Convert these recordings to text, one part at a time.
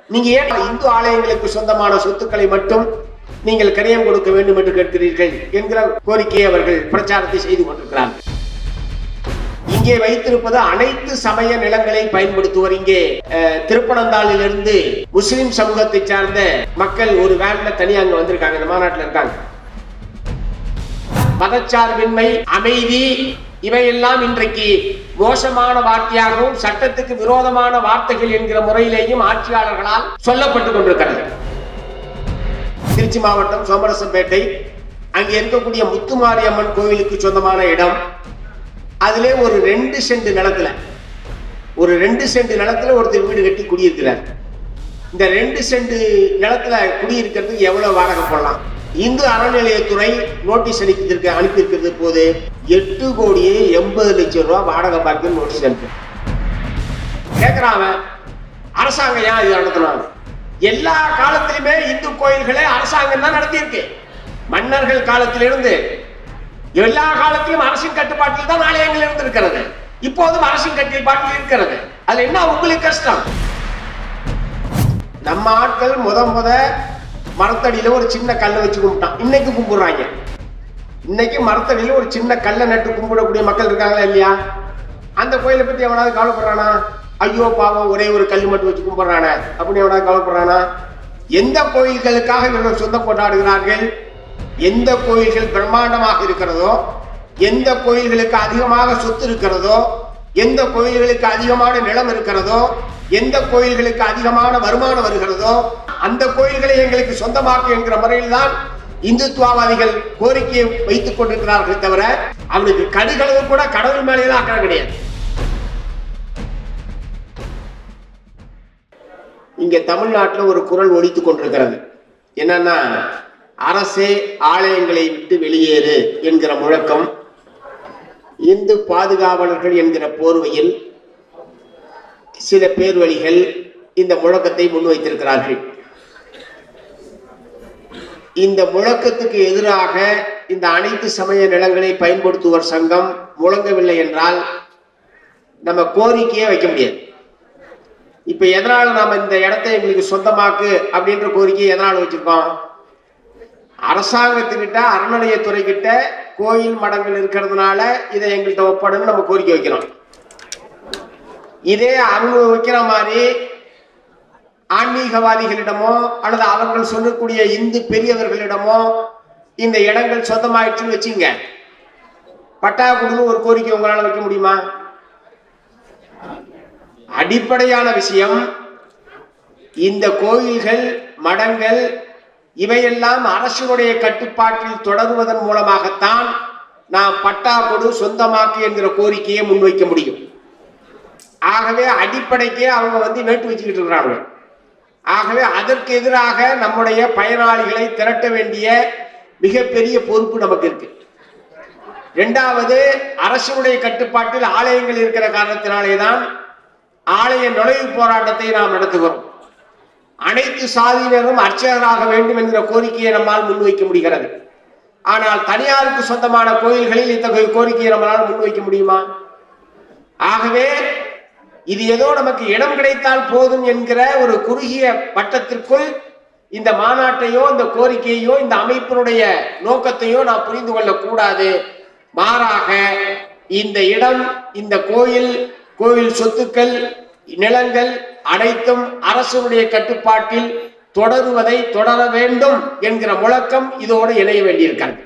நீங்க ஏன் இந்து ஆலயங்களுக்கு சொந்தமான சொத்துக்களை மட்டும் நீங்கள் கரியம் கொடுக்க வேண்டும் என்று கேட்கிறீர்கள் என்கிற கோரிக்கையை அவர்கள் பிரச்சாரத்தை செய்து கொண்டிருக்கிறார்கள் இங்கே வைத்திருப்பது அனைத்து சமய நிலங்களை பயன்படுத்துவோர் இங்கே அஹ், திருப்பனந்தாளிலிருந்து முஸ்லிம் சமூகத்தை சார்ந்த மக்கள் ஒரு வேன்ல தனியா அங்க வந்திருக்காங்க இந்த மாநாட்டில் இருக்காங்க மதச்சார்பின்மை அமைதி இவையெல்லாம் இன்றைக்கு மோசமான வார்த்தையாகவும் சட்டத்துக்கு விரோதமான வார்த்தைகள் என்கிற முறையிலேயும் ஆட்சியாளர்களால் சொல்லப்பட்டுக் கொண்டிருக்கிறது திருச்சி மாவட்டம் சோமரசம்பேட்டை அங்கே இருக்கக்கூடிய முத்துமாரியம்மன் கோவிலுக்கு சொந்தமான இடம் அதிலே ஒரு ரெண்டு சென்ட் நிலத்துல ஒரு ரெண்டு சென்ட் நிலத்துல ஒருத்தர் வீடு கட்டி குடியிருக்கிறார் இந்த ரெண்டு சென்ட் நிலத்துல குடியிருக்கிறதுக்கு எவ்வளவு வாடகை போடலாம் இந்து அறநிலையத்துறை நோட்டீஸ் அனுப்பியிருக்க அனுப்பியிருக்கிறது போது எட்டு கோடியே எண்பது லட்சம் ரூபாய் வாடகை பாக்கி நோட்டீஸ் அனுப்பி கேட்கிறான் அவன் அரசாங்கம் ஏன் இது நடத்தணும் எல்லா காலத்திலுமே இந்து கோயில்களை அரசாங்கம் தான் நடத்தியிருக்கு மன்னர்கள் காலத்திலிருந்து எல்லா காலத்திலும் அரசின் கட்டுப்பாட்டில் தான் ஆலயங்கள் இருந்திருக்கிறது இப்போதும் அரசின் கட்டுப்பாட்டில் இருக்கிறது அதுல என்ன உங்களுக்கு கஷ்டம் நம்ம ஆட்கள் முத முத மரத்தடியில ஒரு சின்ன கல்லை வச்சு கும்பிட்டான் இன்னைக்கு கும்பிடுறாங்க இன்னைக்கு மரத்தடியில ஒரு சின்ன கல்லை நட்டு கும்பிடக்கூடிய மக்கள் இருக்காங்களா இல்லையா அந்த கோயிலை பத்தி எவனாவது கவலைப்படுறானா ஐயோ பாவம் ஒரே ஒரு கல் மட்டும் வச்சு கும்பிடுறானே அப்படின்னு எவனாவது கவலைப்படுறானா எந்த கோயில்களுக்காக இவர்கள் சொந்தம் கொண்டாடுகிறார்கள் எந்த கோயில்கள் பிரம்மாண்டமாக இருக்கிறதோ எந்த கோயில்களுக்கு அதிகமாக சொத்து இருக்கிறதோ எந்த கோயில்களுக்கு அதிகமான நிலம் இருக்கிறதோ எந்த கோயில்களுக்கு அதிகமான வருமானம் வருகிறதோ அந்த கோயில்களை எங்களுக்கு சொந்தமாக்கு என்கிற முறையில் தான் இந்துத்துவவாதிகள் கோரிக்கையை வைத்துக் கொண்டிருக்கிறார்கள் தவிர அவனுக்கு கடுகளவு கூட கடவுள் மேலேலாம் அக்கறை கிடையாது இங்க தமிழ்நாட்டுல ஒரு குரல் ஒலித்துக் கொண்டிருக்கிறது என்னன்னா அரசே ஆலயங்களை விட்டு வெளியேறு என்கிற முழக்கம் இந்து பாதுகாவலர்கள் என்கிற போர்வையில் சில பேர்வழிகள் இந்த முழக்கத்தை முன்வைத்திருக்கிறார்கள் இந்த முழக்கத்துக்கு எதிராக இந்த அனைத்து சமய நிலங்களை பயன்படுத்துவோர் சங்கம் முழங்கவில்லை என்றால் நம்ம கோரிக்கையே வைக்க முடியாது இப்ப எதனால நாம இந்த இடத்தை எங்களுக்கு சொந்தமாக்கு அப்படின்ற கோரிக்கையை எதனால வச்சிருக்கோம் அரசாங்கத்துக்கிட்ட அறநிலையத்துறை கிட்ட கோயில் மடங்கள் இருக்கிறதுனால இதை எங்கள்கிட்ட ஒப்படன்னு நம்ம கோரிக்கை வைக்கிறோம் இதே அவங்க வைக்கிற மாதிரி ஆன்மீகவாதிகளிடமோ அல்லது அவர்கள் சொல்லக்கூடிய இந்து பெரியவர்களிடமோ இந்த இடங்கள் சொந்தமாயிடுச்சுன்னு வச்சுங்க பட்டா கொடுன்னு ஒரு கோரிக்கை உங்களால வைக்க முடியுமா அடிப்படையான விஷயம் இந்த கோயில்கள் மடங்கள் இவையெல்லாம் அரசினுடைய கட்டுப்பாட்டில் தொடருவதன் மூலமாகத்தான் நாம் பட்டா கொடு சொந்தமாக்கு என்கிற கோரிக்கையை முன்வைக்க முடியும் ஆகவே அடிப்படைக்கே அவங்க வந்து நேட்டு வச்சுக்கிட்டு இருக்கிறாங்க ஆகவே அதற்கு எதிராக நம்முடைய பயனாளிகளை திரட்ட வேண்டிய மிகப்பெரிய பொறுப்பு நமக்கு இருக்கு இரண்டாவது அரசினுடைய கட்டுப்பாட்டில் ஆலயங்கள் இருக்கிற காரணத்தினாலே தான் ஆலய நுழைவு போராட்டத்தை நாம் நடத்துகிறோம் அனைத்து சாதியினரும் அர்ச்சகராக வேண்டும் என்கிற கோரிக்கையை நம்மால் முன்வைக்க முடிகிறது ஆனால் தனியாருக்கு சொந்தமான கோயில்களில் இத்தகைய கோரிக்கையை நம்மளால் முன்வைக்க முடியுமா ஆகவே இது ஏதோ நமக்கு இடம் கிடைத்தால் போதும் என்கிற ஒரு குறுகிய வட்டத்திற்குள் இந்த மாநாட்டையோ இந்த கோரிக்கையோ இந்த அமைப்பினுடைய நோக்கத்தையோ நாம் புரிந்து கொள்ளக்கூடாது மாறாக இந்த இடம் இந்த கோயில் கோவில் சொத்துக்கள் நிலங்கள் அனைத்தும் அரசுடைய கட்டுப்பாட்டில் தொடருவதை தொடர வேண்டும் என்கிற முழக்கம் இதோடு இணைய வேண்டியிருக்கிறது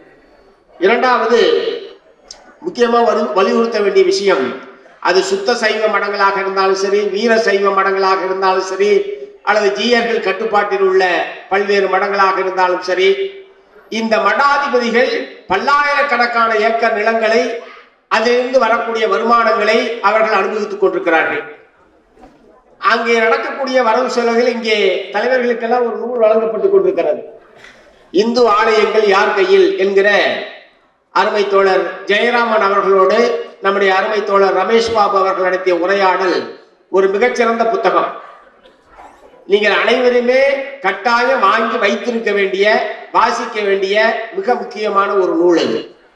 இரண்டாவது முக்கியமா வலி- வலியுறுத்த வேண்டிய விஷயம் அது சுத்த சைவ மடங்களாக இருந்தாலும் சரி வீர சைவ மடங்களாக இருந்தாலும் சரி அல்லது ஜீயர்கள் கட்டுப்பாட்டில் உள்ள பல்வேறு மடங்களாக இருந்தாலும் சரி இந்த மடாதிபதிகள் பல்லாயிரக்கணக்கான ஏக்கர் நிலங்களை அதிலிருந்து வரக்கூடிய வருமானங்களை அவர்கள் அனுபவித்துக் கொண்டிருக்கிறார்கள் அங்கே நடக்கக்கூடிய வரவு செலவுகள் இங்கே தலைவர்களுக்கெல்லாம் ஒரு நூல் வழங்கப்பட்டுக் கொண்டிருக்கிறது இந்து ஆலயங்கள் யார் கையில் என்கிற அருமை தோழர் ஜெயராமன் அவர்களோடு நம்முடைய அருமை தோழர் ரமேஷ் பாபு அவர்கள் நடத்திய உரையாடல் ஒரு மிகச்சிறந்த புத்தகம் நீங்கள் அனைவருமே கட்டாயம் வாங்கி வைத்திருக்க வேண்டிய வாசிக்க வேண்டிய மிக முக்கியமான ஒரு நூல் அது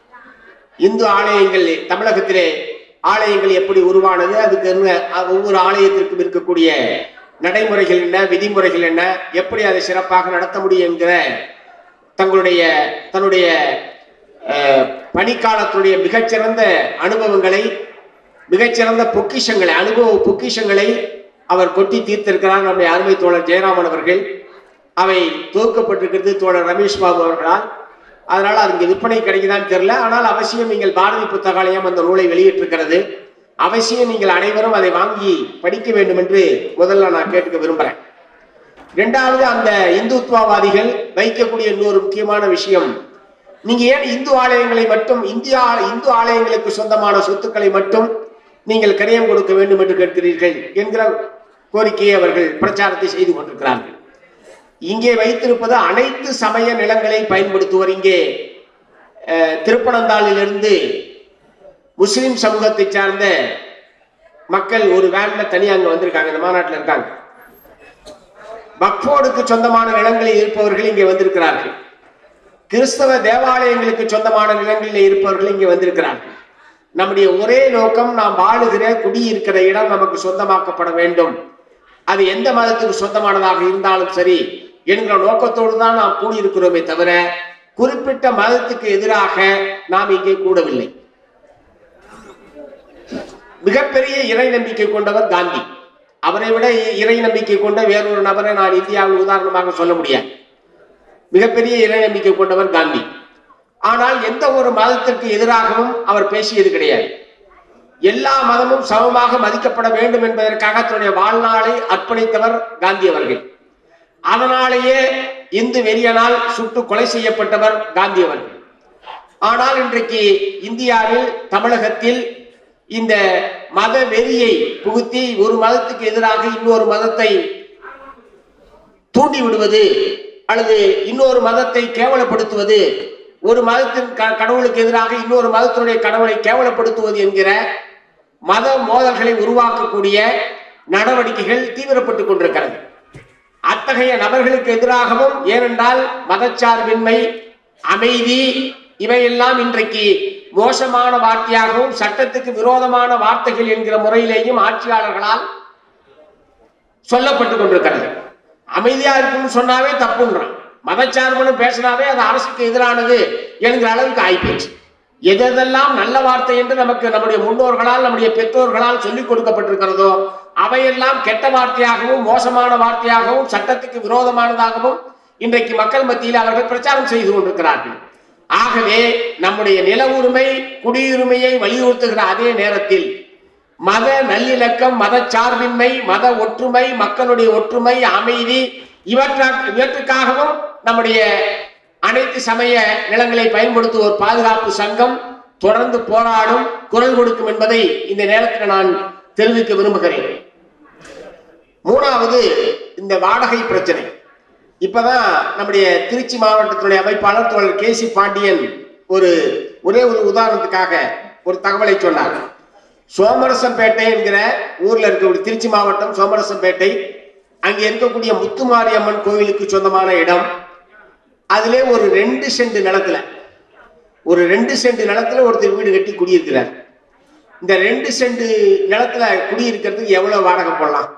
இந்து ஆலயங்கள் தமிழகத்திலே ஆலயங்கள் எப்படி உருவானது அதுக்கு என்ன அ- ஒவ்வொரு ஆலயத்திற்கும் இருக்கக்கூடிய நடைமுறைகள் என்ன விதிமுறைகள் என்ன எப்படி அதை சிறப்பாக நடத்த முடியும் என்கிற தங்களுடைய தன்னுடைய அஹ், பணிக்காலத்துடைய மிகச்சிறந்த அனுபவங்களை மிகச்சிறந்த பொக்கிஷங்களை அனுபவ பொக்கிஷங்களை அவர் கொட்டி தீர்த்திருக்கிறார் நம்முடைய அருமை தோழர் ஜெயராமன் அவர்கள் அவை துவக்கப்பட்டிருக்கிறது தோழர் ரமேஷ் பாபு அவர்களால் அதனால் அது இங்கே விற்பனை கிடைக்குதான்னு தெரியல ஆனால் அவசியம் நீங்கள் பாரதி புத்தகாலயம் அந்த நூலை வெளியிட்டிருக்கிறது அவசியம் நீங்கள் அனைவரும் அதை வாங்கி படிக்க வேண்டும் என்று முதல்ல நான் கேட்டுக்க விரும்புகிறேன் இரண்டாவது அந்த இந்துத்துவவாதிகள் வைக்கக்கூடிய இன்னொரு முக்கியமான விஷயம் நீங்க ஏன் இந்து ஆலயங்களை மட்டும் இந்தியா இந்து ஆலயங்களுக்கு சொந்தமான சொத்துக்களை மட்டும் நீங்கள் கரியம் கொடுக்க வேண்டும் என்று கேட்கிறீர்கள் என்கிற கோரிக்கையை அவர்கள் பிரச்சாரத்தை செய்து கொண்டிருக்கிறார்கள் இங்கே வைத்திருப்பது அனைத்து சமய நிலங்களை பயன்படுத்துவர் இங்கே அஹ், திருப்பனந்தாளிலிருந்து முஸ்லிம் சமூகத்தை சார்ந்த மக்கள் ஒரு வேன்ல தனியா அங்க வந்திருக்காங்க இந்த மாநாட்டில் இருக்காங்க பக்போர்டுக்கு சொந்தமான நிலங்களில் இருப்பவர்கள் இங்கே வந்திருக்கிறார்கள் கிறிஸ்தவ தேவாலயங்களுக்கு சொந்தமான நிலங்களில் இருப்பவர்கள் இங்கே வந்திருக்கிறார்கள் நம்முடைய ஒரே நோக்கம் நாம் வாழுகிற குடியிருக்கிற இடம் நமக்கு சொந்தமாக்கப்பட வேண்டும் அது எந்த மதத்துக்கு சொந்தமானதாக இருந்தாலும் சரி என்கிற நோக்கத்தோடு தான் நாம் கூடியிருக்கிறோமே தவிர குறிப்பிட்ட மதத்துக்கு எதிராக நாம் இங்கே கூடவில்லை மிகப்பெரிய இறை நம்பிக்கை கொண்டவர் காந்தி அவரை விட இறை நம்பிக்கை கொண்ட வேறொரு நபரை நான் இந்தியாவில் உதாரணமாக சொல்ல முடியாது மிகப்பெரிய இறை நம்பிக்கை கொண்டவர் காந்தி ஆனால் எந்த ஒரு மதத்திற்கு எதிராகவும் அவர் பேசியது கிடையாது எல்லா மதமும் சமமாக மதிக்கப்பட வேண்டும் என்பதற்காக தன்னுடைய வாழ்நாளை அர்ப்பணித்தவர் காந்தி அவர்கள் அதனாலேயே இந்து வெறியனால் சுட்டு கொலை செய்யப்பட்டவர் காந்தி அவர்கள் ஆனால் இன்றைக்கு இந்தியாவில் தமிழகத்தில் இந்த மத வெறியை புகுத்தி ஒரு மதத்துக்கு எதிராக இன்னொரு மதத்தை தூண்டி விடுவது அல்லது இன்னொரு மதத்தை கேவலப்படுத்துவது ஒரு மதத்தின் க- கடவுளுக்கு எதிராக இன்னொரு மதத்தினுடைய கடவுளை கேவலப்படுத்துவது என்கிற மத மோதல்களை உருவாக்கக்கூடிய நடவடிக்கைகள் தீவிரப்பட்டுக் கொண்டிருக்கிறது அத்தகைய நபர்களுக்கு எதிராகவும் ஏனென்றால் மதச்சார்பின்மை அமைதி இவையெல்லாம் இன்றைக்கு மோசமான வார்த்தையாகவும் சட்டத்துக்கு விரோதமான வார்த்தைகள் என்கிற முறையிலேயும் ஆட்சியாளர்களால் சொல்லப்பட்டு கொண்டிருக்கிறது அமைதியா இருக்குன்னு சொன்னாவே தப்புன்றான் மதச்சார்புன்னு பேசினாவே அது அரசுக்கு எதிரானது என்கிற அளவுக்கு ஆயிப்போச்சு எதெல்லாம் நல்ல வார்த்தை என்று நமக்கு நம்முடைய முன்னோர்களால் நம்முடைய பெற்றோர்களால் சொல்லிக் கொடுக்கப்பட்டிருக்கிறதோ அவையெல்லாம் கெட்ட வார்த்தையாகவும் மோசமான வார்த்தையாகவும் சட்டத்துக்கு விரோதமானதாகவும் இன்றைக்கு மக்கள் மத்தியில் அவர்கள் பிரச்சாரம் செய்து கொண்டிருக்கிறார்கள் ஆகவே நம்முடைய நில உரிமை குடியுரிமையை வலியுறுத்துகிற அதே நேரத்தில் மத நல்லிணக்கம் மத சார்பின்மை மத ஒற்றுமை மக்களுடைய ஒற்றுமை அமைதி இவற்றா இவற்றுக்காகவும் நம்முடைய அனைத்து சமய நிலங்களை பயன்படுத்துவோர் பாதுகாப்பு சங்கம் தொடர்ந்து போராடும் குரல் கொடுக்கும் என்பதை இந்த நேரத்தில் நான் தெரிவிக்க விரும்புகிறேன் மூணாவது இந்த வாடகை பிரச்சனை இப்பதான் நம்முடைய திருச்சி மாவட்டத்தினுடைய அமைப்பாளர் தோழர் கே சி பாண்டியன் ஒரு ஒரே ஒரு உதாரணத்துக்காக ஒரு தகவலை சொன்னார் சோமரசம்பேட்டை என்கிற ஊர்ல இருக்கக்கூடிய திருச்சி மாவட்டம் சோமரசம்பேட்டை அங்கே இருக்கக்கூடிய முத்துமாரியம்மன் கோவிலுக்கு சொந்தமான இடம் அதிலே ஒரு ரெண்டு சென்ட் நிலத்துல ஒரு ரெண்டு சென்ட் நிலத்துல ஒருத்தர் வீடு கட்டி குடியிருக்கிறார் இந்த ரெண்டு சென்ட் நிலத்துல குடியிருக்கிறதுக்கு எவ்வளவு வாடகை போடலாம்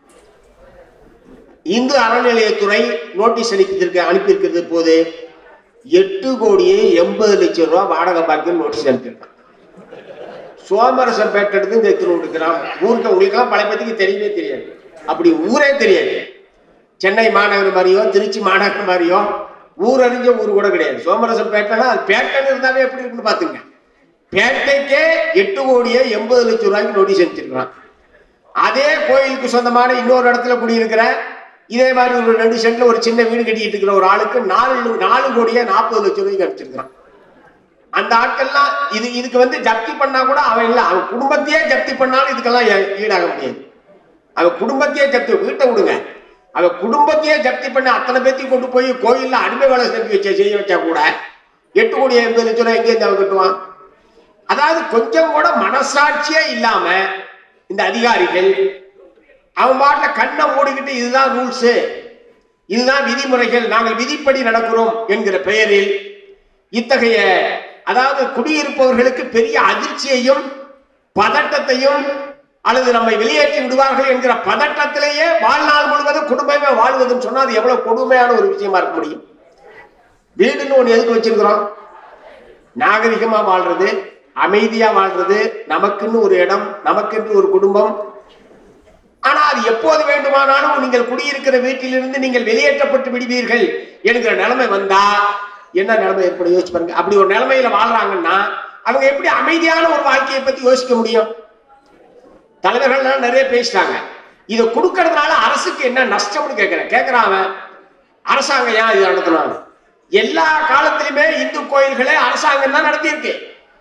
இந்து அறநிலையத்துறை நோட்டீஸ் அனுப்பியிருக்க அனுப்பியிருக்கிறது போது எட்டு கோடியே எண்பது லட்சம் ரூபாய் வாடகை பாக்கி நோட்டீஸ் அனுப்பியிருக்கான் சோமரசம்பேட்டை எடுத்து இந்த திருவண்ணு கிராமம் ஊருக்கு உங்களுக்கெல்லாம் பல பேத்துக்கு தெரியவே தெரியாது அப்படி ஊரே தெரியாது சென்னை மாநகர் மாதிரியோ திருச்சி மாநகர் மாதிரியோ ஊர் அறிஞ்ச ஊர் கூட கிடையாது சோமரசம்பேட்டைனா அது பேட்டைன்னு இருந்தாவே எப்படி இருக்குன்னு பாத்துங்க பேட்டைக்கே எட்டு கோடியே எண்பது லட்சம் ரூபாய்க்கு நோட்டீஸ் அனுப்பிச்சிருக்கிறான் அதே கோயிலுக்கு சொந்தமான இன்னொரு இடத்துல குடியிருக்கிற இதே மாதிரி ஒரு ரெண்டு சென்ட்ல ஒரு சின்ன வீடு கட்டிட்டு இருக்கிற ஒரு ஆளுக்கு நாலு நாலு கோடியே நாற்பது லட்சம் ரூபாய்க்கு அனுப்பிச்சிருக்கிறான் அந்த ஆட்கள்லாம் இது இதுக்கு வந்து ஜப்தி பண்ணா கூட அவன் இல்ல அவன் குடும்பத்தையே ஜப்தி பண்ணாலும் இதுக்கெல்லாம் ஈ- ஈடாக முடியாது அவன் குடும்பத்தையே ஜப்தி வீட்டை விடுங்க அவன் குடும்பத்தையே ஜப்தி பண்ணி அத்தனை பேத்தையும் கொண்டு போய் கோயில்ல அடிமை வேலை செஞ்சு வச்ச செய்ய வச்சா கூட எட்டு கோடி எண்பது லட்சம் ரூபாய் எங்கேருந்து அவன் கட்டுவான் அதாவது கொஞ்சம் கூட மனசாட்சியே இல்லாம இந்த அதிகாரிகள் அவன் பாட்டுல கண்ணை மூடிக்கிட்டு இதுதான் ரூல்ஸ் இதுதான் விதிமுறைகள் நாங்கள் விதிப்படி நடக்கிறோம் என்கிற பெயரில் இத்தகைய அதாவது குடியிருப்பவர்களுக்கு பெரிய அதிர்ச்சியையும் பதட்டத்தையும் அல்லது நம்மை வெளியேற்றி விடுவார்கள் என்கிற பதட்டத்திலேயே வாழ்நாள் முழுவதும் குடும்பமே வாழ்வதுன்னு சொன்னா அது எவ்வளவு கொடுமையான ஒரு விஷயமா இருக்க முடியும் வீடுன்னு ஒண்ணு எதுக்கு வச்சிருக்கிறோம் நாகரிகமா வாழ்றது அமைதியா வாழ்றது நமக்குன்னு ஒரு இடம் நமக்கென்று ஒரு குடும்பம் ஆனா அது எப்போது வேண்டுமானாலும் நீங்கள் குடியிருக்கிற வீட்டிலிருந்து நீங்கள் வெளியேற்றப்பட்டு விடுவீர்கள் என்கிற நிலைமை வந்தா என்ன நிலைமை ஏற்படும் யோசிச்சு பாருங்க அப்படி ஒரு நிலைமையில வாழ்றாங்கன்னா அவங்க எப்படி அமைதியான ஒரு வாழ்க்கையை பத்தி யோசிக்க முடியும் தலைவர்கள்லாம் நிறைய பேசிட்டாங்க இதை கொடுக்கறதுனால அரசுக்கு என்ன நஷ்டம்னு கேட்கிறேன் கேட்கிறான் அவன் அரசாங்கம் ஏன் இது நடத்தணும் எல்லா காலத்திலுமே இந்து கோயில்களை அரசாங்கம் தான் நடத்தியிருக்கு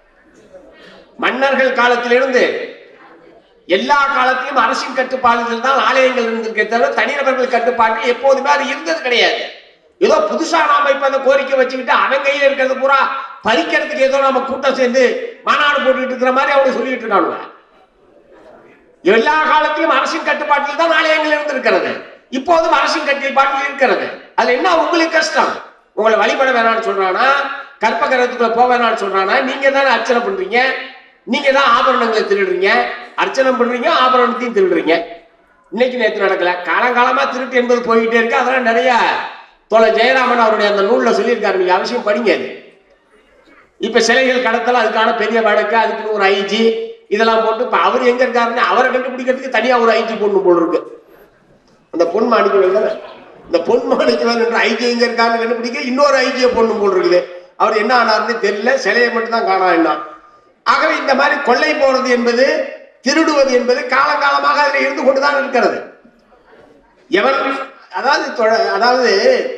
மன்னர்கள் காலத்திலிருந்து எல்லா காலத்திலும் அரசின் கட்டுப்பாடுகள் தான் ஆலயங்கள் இருந்திருக்கே தவிர தனிநபர்கள் கட்டுப்பாட்டில் எப்போதுமே அது இருந்தது கிடையாது ஏதோ புதுசா நாம இப்ப அந்த கோரிக்கை வச்சுக்கிட்டு அவன் கையில இருக்கிறது பூரா பறிக்கிறதுக்கு ஏதோ நம்ம கூட்டம் சேர்ந்து மாநாடு போட்டுக்கிட்டு இருக்கிற மாதிரி அவங்க சொல்லிட்டு இருக்கானுங்க எல்லா காலத்திலும் அரசின் கட்டுப்பாட்டில் தான் ஆலயங்கள் இருந்திருக்கிறது இப்போதும் அரசின் கட்டுப்பாட்டில் இருக்கிறது அது என்ன உங்களுக்கு கஷ்டம் உங்களை வழிபட வேணாம்னு சொல்றானா கற்பகிரகத்துக்குள்ள போக வேணாம்னு சொல்றானா நீங்க தானே அர்ச்சனை பண்றீங்க நீங்க தான் ஆபரணங்களை திருடுறீங்க அர்ச்சனை பண்றீங்க ஆபரணத்தையும் திருடுறீங்க இன்னைக்கு நேற்று நடக்கல காலங்காலமா திருட்டு என்பது போய்கிட்டே இருக்கு அதெல்லாம் நிறைய தோழ ஜெயராமன் அவருடைய அந்த நூல்ல சொல்லியிருக்காரு நீங்க அவசியம் படிங்க அது இப்ப சிலைகள் கடத்தல அதுக்கான பெரிய வழக்கு அதுக்குன்னு ஒரு ஐஜி இதெல்லாம் போட்டு இப்ப அவர் எங்க இருக்காருன்னு அவரை கண்டுபிடிக்கிறதுக்கு தனியா ஒரு ஐஜி போடணும் போல இருக்கு அந்த பொன் மாணிக்கவேல் தானே இந்த பொன் மாணிக்கவேல் என்ற ஐஜி எங்க இருக்காருன்னு கண்டுபிடிக்க இன்னொரு ஐஜியை போடணும் போல இருக்குது அவர் என்ன ஆனார்னு தெரியல சிலையை மட்டும் தான் காணா என்ன ஆகவே இந்த மாதிரி கொள்ளை போறது என்பது திருடுவது என்பது காலங்காலமாக அதில் இருந்து கொண்டுதான் இருக்கிறது எவன் அதாவது தொழ- அதாவது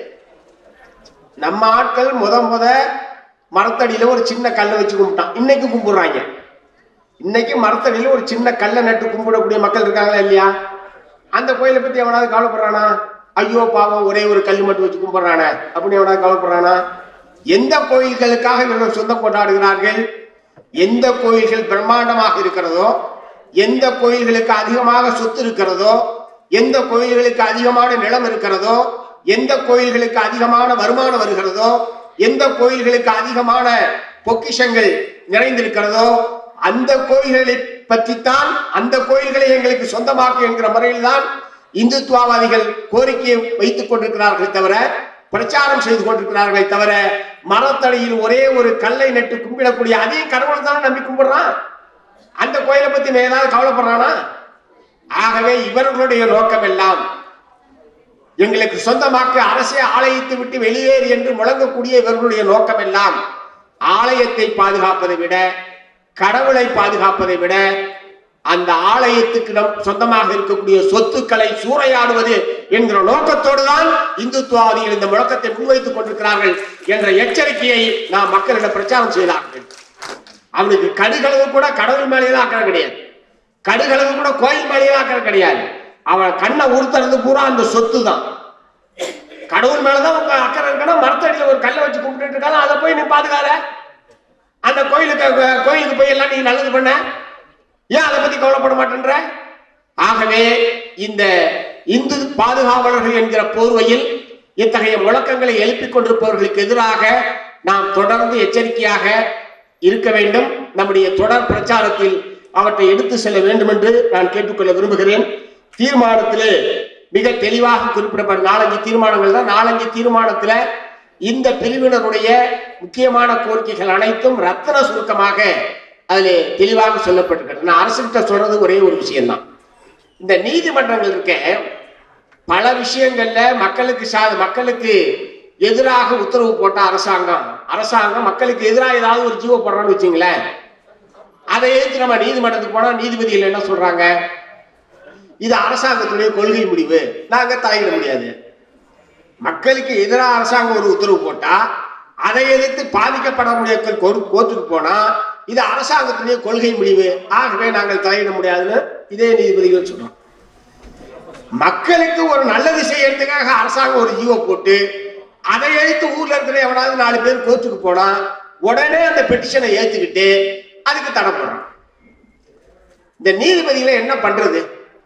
நம்ம ஆட்கள் முத முத மரத்தடியில ஒரு சின்ன கல்லை வச்சு கும்பிட்டான் இன்னைக்கு கும்பிடுறாங்க இன்னைக்கு மரத்தடியில ஒரு சின்ன கல்லை நட்டு கும்பிடக்கூடிய மக்கள் இருக்காங்களா இல்லையா அந்த கோயிலை பத்தி எவனாவது கவலைப்படுறானா ஐயோ பாவம் ஒரே ஒரு கல் மட்டும் வச்சு கும்பிடுறானே அப்படின்னு எவனாவது கவலைப்படுறானா எந்த கோயில்களுக்காக இவர்கள் சொந்தம் கொண்டாடுகிறார்கள் எந்த கோயில்கள் பிரம்மாண்டமாக இருக்கிறதோ எந்த கோயில்களுக்கு அதிகமாக சொத்து இருக்கிறதோ எந்த கோயில்களுக்கு அதிகமான நிலம் இருக்கிறதோ எந்த கோயில்களுக்கு அதிகமான வருமானம் வருகிறதோ எந்த கோயில்களுக்கு அதிகமான பொக்கிஷங்கள் நிறைந்திருக்கிறதோ அந்த கோயில்களை பற்றித்தான் அந்த கோயில்களை எங்களுக்கு சொந்தமாக்கு என்கிற முறையில் தான் இந்துத்துவவாதிகள் கோரிக்கையை வைத்துக் கொண்டிருக்கிறார்கள் தவிர பிரச்சாரம் செய்து கொண்டிருக்கிறார்களே தவிர மரத்தடியில் ஒரே ஒரு கல்லை நட்டு கும்பிடக்கூடிய அதையும் கடவுள் தானே நம்பி கும்பிடுறான் அந்த கோயிலை பத்தி நான் ஏதாவது கவலைப்படுறானா ஆகவே இவர்களுடைய நோக்கம் எல்லாம் எங்களுக்கு சொந்தமாக்க அரசே ஆலயத்தை விட்டு வெளியேறு என்று முழங்கக்கூடிய இவர்களுடைய நோக்கம் எல்லாம் ஆலயத்தை பாதுகாப்பதை விட கடவுளை பாதுகாப்பதை விட அந்த ஆலயத்துக்கு நம் சொந்தமாக இருக்கக்கூடிய சொத்துக்களை சூறையாடுவது என்கிற நோக்கத்தோடு தான் இந்துத்துவாதிகள் இந்த முழக்கத்தை முன்வைத்துக் கொண்டிருக்கிறார்கள் என்ற எச்சரிக்கையை நாம் மக்களிடம் பிரச்சாரம் செய்தார்கள் அவனுக்கு கடுகளவு கூட கடவுள் மேலேயும் அக்கறை கிடையாது கடுகளவு கூட கோயில் மேலேயும் அக்கறை கிடையாது அவன் கண்ணை உறுத்துறது பூரா அந்த சொத்து தான் கடவுள் மேலதான் உங்க அக்கறை இருக்கணும் மரத்தடியில ஒரு கல்லை வச்சு கும்பிட்டு இருக்காங்க அதை போய் நீ பாதுகார அந்த கோயிலுக்கு கோயிலுக்கு போய் எல்லாம் நீ நல்லது பண்ண ஏன் அதை பத்தி கவலைப்பட மாட்டேன்ற ஆகவே இந்த இந்து பாதுகாவலர்கள் என்கிற போர்வையில் இத்தகைய முழக்கங்களை எழுப்பிக் கொண்டிருப்பவர்களுக்கு எதிராக நாம் தொடர்ந்து எச்சரிக்கையாக இருக்க வேண்டும் நம்முடைய தொடர் பிரச்சாரத்தில் அவற்றை எடுத்து செல்ல வேண்டும் என்று நான் கேட்டுக்கொள்ள விரும்புகிறேன் தீர்மானத்திலே மிக தெளிவாக குறிப்பிடப்படும் நாலஞ்சு தீர்மானங்கள் தான் நாலஞ்சு தீர்மானத்துல இந்த பிரிவினருடைய முக்கியமான கோரிக்கைகள் அனைத்தும் ரத்தன சுருக்கமாக அதிலே தெளிவாக சொல்லப்பட்டிருக்கிறது நான் அரசுகிட்ட சொல்றது ஒரே ஒரு விஷயம்தான் இந்த நீதிமன்றங்கள் இருக்க பல விஷயங்கள்ல மக்களுக்கு சா மக்களுக்கு எதிராக உத்தரவு போட்ட அரசாங்கம் அரசாங்கம் மக்களுக்கு எதிராக ஏதாவது ஒரு ஜீவோ போடுறான்னு வச்சுங்களேன் அதை எதிர்த்து நம்ம நீதிமன்றத்துக்கு போனா நீதிபதிகள் என்ன சொல்றாங்க இது அரசாங்கத்துடைய கொள்கை முடிவு நாங்க தலையிட முடியாது மக்களுக்கு எதிராக அரசாங்கம் ஒரு உத்தரவு போட்டா அதை எதிர்த்து பாதிக்கப்படக்கூடிய கோர்- கோர்ட்டுக்கு போனா இது அரசாங்கத்துடைய கொள்கை முடிவு ஆகவே நாங்கள் தலையிட முடியாதுன்னு இதே நீதிபதிகள் சொல்றோம் மக்களுக்கு ஒரு நல்லது செய்யறதுக்காக அரசாங்கம் ஒரு ஜீவோ போட்டு அதை எடுத்து ஊர்ல இருக்கிற எவனாவது நாலு பேர் கோர்ட்டுக்கு போனா உடனே அந்த பெட்டிஷனை ஏத்துக்கிட்டு அதுக்கு தடை போடுறான் இந்த நீதிபதிகளை என்ன பண்றது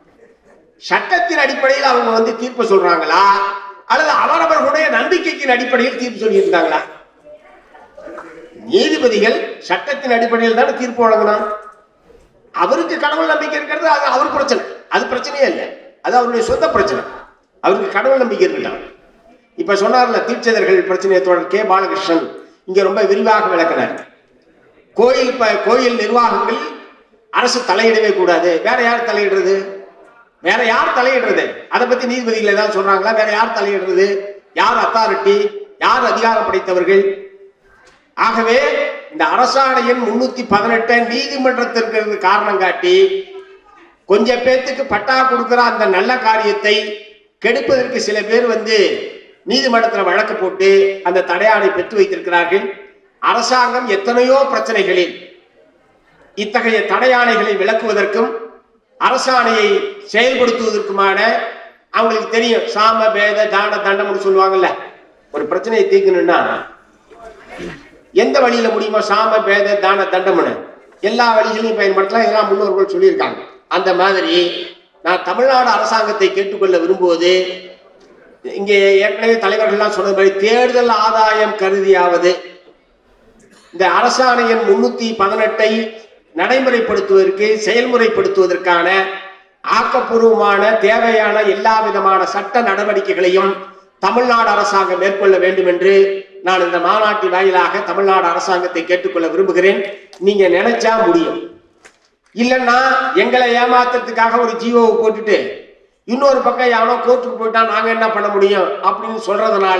சட்டத்தின் அடிப்படையில் அவங்க வந்து தீர்ப்பு சொல்றாங்களா அல்லது அவரவர்களுடைய நம்பிக்கையின் அடிப்படையில் தீர்ப்பு சொல்லியிருந்தாங்களா நீதிபதிகள் சட்டத்தின் அடிப்படையில் தானே தீர்ப்பு வழங்கணும் அவருக்கு கடவுள் நம்பிக்கை இருக்கிறது அது அவர் பிரச்சனை அது பிரச்சனையே இல்லை அது அவருடைய சொந்த பிரச்சனை அவருக்கு கடவுள் நம்பிக்கை இருக்கட்டும் இப்ப சொன்னார்ல தீட்சிதர்கள் பிரச்சனையை தொடர் கே பாலகிருஷ்ணன் இங்க ரொம்ப விரிவாக விளக்கினார் கோயில் ப- கோயில் நிர்வாகங்கள் அரசு தலையிடவே கூடாது வேற யார் தலையிடுறது வேற யார் தலையிடுறது அதை பத்தி நீதிபதிகள் ஏதாவது சொல்றாங்களா வேற யார் தலையிடுறது யார் அத்தாரிட்டி யார் அதிகாரம் படைத்தவர்கள் ஆகவே இந்த அரசாணையின் முன்னூத்தி பதினெட்டை நீதிமன்றத்திற்கு காரணம் காட்டி கொஞ்சம் பேர்த்துக்கு பட்டா கொடுக்கிற அந்த நல்ல காரியத்தை கெடுப்பதற்கு சில பேர் வந்து நீதிமன்றத்தில் வழக்கு போட்டு அந்த தடையாணை பெற்று வைத்திருக்கிறார்கள் அரசாங்கம் எத்தனையோ பிரச்சனைகளில் இத்தகைய தடையாணைகளை விளக்குவதற்கும் அரசாணையை செயல்படுத்துவதற்குமான அவங்களுக்கு தெரியும் சாம பேத தான தண்டம்னு சொல்லுவாங்கல்ல ஒரு பிரச்சனையை தீர்க்கணும்னா எந்த வழியில முடியுமோ சாம பேத தான தண்டம்னு எல்லா வழிகளையும் பயன்படுத்தலாம் இதெல்லாம் முன்னோர்கள் சொல்லியிருக்காங்க அந்த மாதிரி நான் தமிழ்நாடு அரசாங்கத்தை கேட்டுக்கொள்ள விரும்புவது இங்கே ஏற்கனவே தலைவர்கள்லாம் சொன்னது மாதிரி தேர்தல் ஆதாயம் கருதியாவது இந்த அரசாணையின் முன்னூத்தி பதினெட்டை நடைமுறைப்படுத்துவதற்கு செயல்முறைப்படுத்துவதற்கான ஆக்கப்பூர்வமான தேவையான எல்லா விதமான சட்ட நடவடிக்கைகளையும் தமிழ்நாடு அரசாங்கம் மேற்கொள்ள வேண்டும் என்று நான் இந்த மாநாட்டின் வாயிலாக தமிழ்நாடு அரசாங்கத்தை கேட்டுக்கொள்ள விரும்புகிறேன் நீங்க நினைச்சா முடியும் இல்லைன்னா எங்களை ஏமாத்துறதுக்காக ஒரு ஜீவோவை போட்டுட்டு இன்னொரு பக்கம் எவனோ கோர்ட்டுக்கு போயிட்டா நாங்க என்ன பண்ண முடியும் அப்படின்னு சொல்றதுனால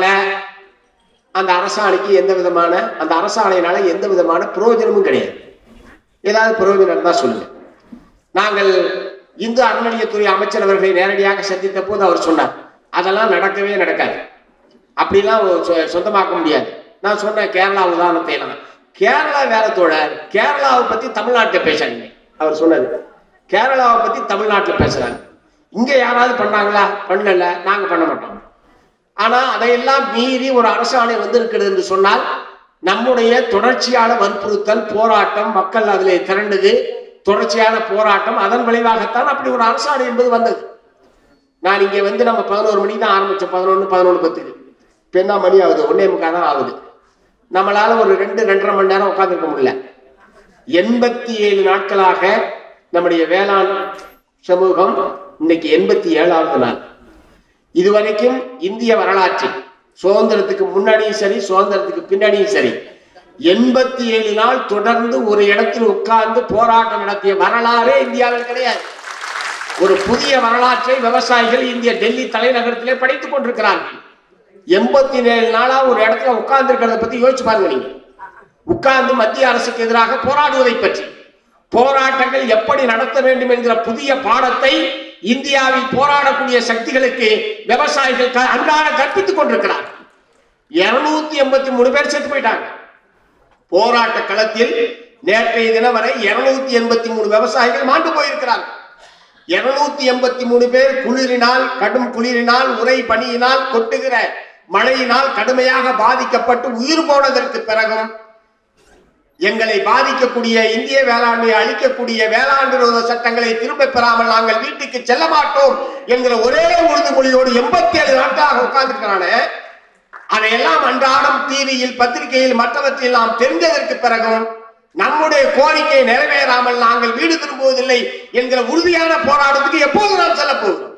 அந்த அரசாணைக்கு எந்த விதமான அந்த அரசாணையினால எந்த விதமான பிரயோஜனமும் கிடையாது ஏதாவது பிரயோஜனம் தான் சொல்லுங்க நாங்கள் இந்து அறநிலையத்துறை அமைச்சர் அவர்களை நேரடியாக சந்தித்த போது அவர் சொன்னார் அதெல்லாம் நடக்கவே நடக்காது அப்படிலாம் சொ- சொந்தமாக்க முடியாது நான் சொன்னேன் கேரளா உதாரணத்தை எல்லாம் கேரளா வேற தோழர் கேரளாவை பத்தி தமிழ்நாட்டில் பேசாதீங்க அவர் சொன்னாரு கேரளாவை பத்தி தமிழ்நாட்டில் பேசுறாங்க இங்க யாராவது பண்ணாங்களா பண்ணல நாங்க பண்ண மாட்டோம் ஆனா அதையெல்லாம் மீறி ஒரு அரசாணை வந்திருக்கிறது என்று சொன்னால் நம்முடைய தொடர்ச்சியான வற்புறுத்தல் போராட்டம் மக்கள் அதிலே திரண்டது தொடர்ச்சியான போராட்டம் அதன் விளைவாகத்தான் அப்படி ஒரு அரசாணை என்பது வந்தது நான் இங்க வந்து நம்ம பதினோரு மணிக்கு தான் ஆரம்பிச்சோம் பதினொன்று பதினொன்று பத்துக்கு இப்போ என்ன மணி ஆகுது ஒன்னே முக்கால் தான் ஆகுது நம்மளால ஒரு ரெண்டு ரெண்டரை மணி நேரம் உட்காந்துருக்க முடியல எண்பத்தி ஏழு நாட்களாக நம்முடைய வேளாண் சமூகம் இன்னைக்கு எண்பத்தி ஏழாவது நாள் இதுவரைக்கும் இந்திய வரலாற்றில் சுதந்திரத்துக்கு முன்னாடியும் சரி சுதந்திரத்துக்கு பின்னாடியும் சரி எண்பத்தி ஏழு நாள் தொடர்ந்து ஒரு இடத்தில் உட்கார்ந்து போராட்டம் நடத்திய வரலாறே இந்தியாவில் கிடையாது ஒரு புதிய வரலாற்றை விவசாயிகள் இந்திய டெல்லி தலைநகரத்திலே படித்துக் கொண்டிருக்கிறார்கள் எண்பத்தி ஏழு நாளா ஒரு இடத்துல உட்கார்ந்து இருக்கிறத பத்தி யோசிச்சு பாருங்க நீங்க உட்கார்ந்து மத்திய அரசுக்கு எதிராக போராடுவதை பற்றி போராட்டங்கள் எப்படி நடத்த வேண்டும் என்கிற புதிய பாடத்தை இந்தியாவில் போராடக்கூடிய சக்திகளுக்கு விவசாயிகள் க- அன்றாட கற்பித்துக் கொண்டிருக்கிறார் இருநூத்தி எண்பத்தி மூணு பேர் செத்து போயிட்டாங்க போராட்ட களத்தில் நேற்றைய தினம் வரை இருநூத்தி எண்பத்தி மூணு விவசாயிகள் மாண்டு போயிருக்கிறார்கள் இருநூத்தி எண்பத்தி மூணு பேர் குளிரினால் கடும் குளிரினால் உரை பனியினால் கொட்டுகிற மழையினால் கடுமையாக பாதிக்கப்பட்டு உயிர் போனதற்கு பிறகும் எங்களை பாதிக்கக்கூடிய இந்திய வேளாண்மையை அழிக்கக்கூடிய வேளாண் விரோத சட்டங்களை திரும்ப பெறாமல் நாங்கள் வீட்டுக்கு செல்ல மாட்டோம் என்கிற ஒரே உறுதிமொழியோடு எண்பத்தி ஏழு நாட்களாக உட்கார்ந்துருக்கிறானே அதையெல்லாம் அன்றாடம் டிவியில் பத்திரிகையில் மற்றவற்றில் நாம் தெரிந்ததற்கு பிறகும் நம்முடைய கோரிக்கை நிறைவேறாமல் நாங்கள் வீடு திரும்புவதில்லை என்கிற உறுதியான போராட்டத்துக்கு எப்போது நாம் செல்ல போகிறோம்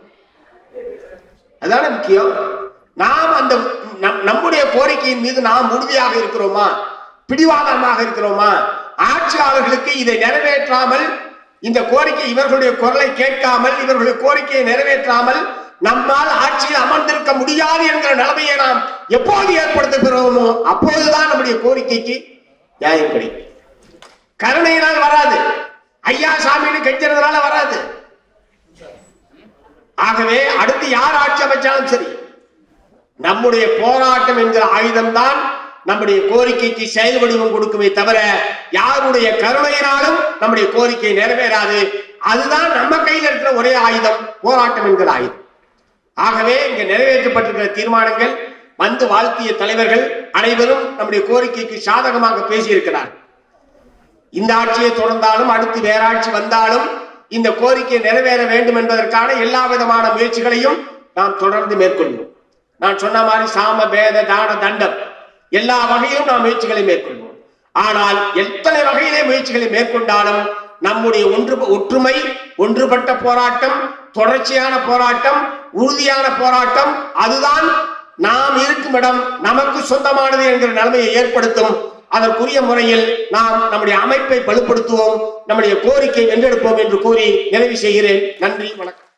அதான முக்கியம் நாம் அந்த நம்- நம்முடைய கோரிக்கையின் மீது நாம் உறுதியாக இருக்கிறோமா பிடிவாதமாக இருக்கிறோமா ஆட்சியாளர்களுக்கு இதை நிறைவேற்றாமல் இந்த கோரிக்கை இவர்களுடைய குரலை கேட்காமல் இவர்களுடைய கோரிக்கையை நிறைவேற்றாமல் நம்மால் ஆட்சியில் அமர்ந்திருக்க முடியாது என்கிற நிலைமையை நாம் எப்போது ஏற்படுத்துகிறோமோ அப்போதுதான் நம்முடைய கோரிக்கைக்கு நியாயம் கிடைக்கும் கருணையினால் வராது ஐயா சாமின்னு கெஞ்சறதுனால வராது ஆகவே அடுத்து யார் ஆட்சி அமைச்சாலும் சரி நம்முடைய போராட்டம் என்கிற ஆயுதம்தான் நம்முடைய கோரிக்கைக்கு செயல் வடிவம் கொடுக்குமே தவிர யாருடைய கருணையினாலும் நம்முடைய கோரிக்கை நிறைவேறாது அதுதான் நம்ம கையில் இருக்கிற ஒரே ஆயுதம் போராட்டம் என்கிற ஆயுதம் ஆகவே இங்க நிறைவேற்றப்பட்டிருக்கிற தீர்மானங்கள் வந்து வாழ்த்திய தலைவர்கள் அனைவரும் நம்முடைய கோரிக்கைக்கு சாதகமாக பேசியிருக்கிறார் இந்த ஆட்சியை தொடர்ந்தாலும் அடுத்து வேற ஆட்சி வந்தாலும் இந்த கோரிக்கை நிறைவேற வேண்டும் என்பதற்கான எல்லா விதமான முயற்சிகளையும் நாம் தொடர்ந்து மேற்கொள்வோம் நான் சொன்ன மாதிரி சாம பேத தான தண்டம் எல்லா வகையிலும் நாம் முயற்சிகளை மேற்கொள்வோம் ஆனால் எத்தனை வகையிலே முயற்சிகளை மேற்கொண்டாலும் நம்முடைய ஒன்று ஒற்றுமை ஒன்றுபட்ட போராட்டம் தொடர்ச்சியான போராட்டம் உறுதியான போராட்டம் அதுதான் நாம் இருக்கும் இடம் நமக்கு சொந்தமானது என்கிற நிலைமையை ஏற்படுத்தும் அதற்குரிய முறையில் நாம் நம்முடைய அமைப்பை வலுப்படுத்துவோம் நம்முடைய கோரிக்கை வென்றெடுப்போம் என்று கூறி நிறைவு செய்கிறேன் நன்றி வணக்கம்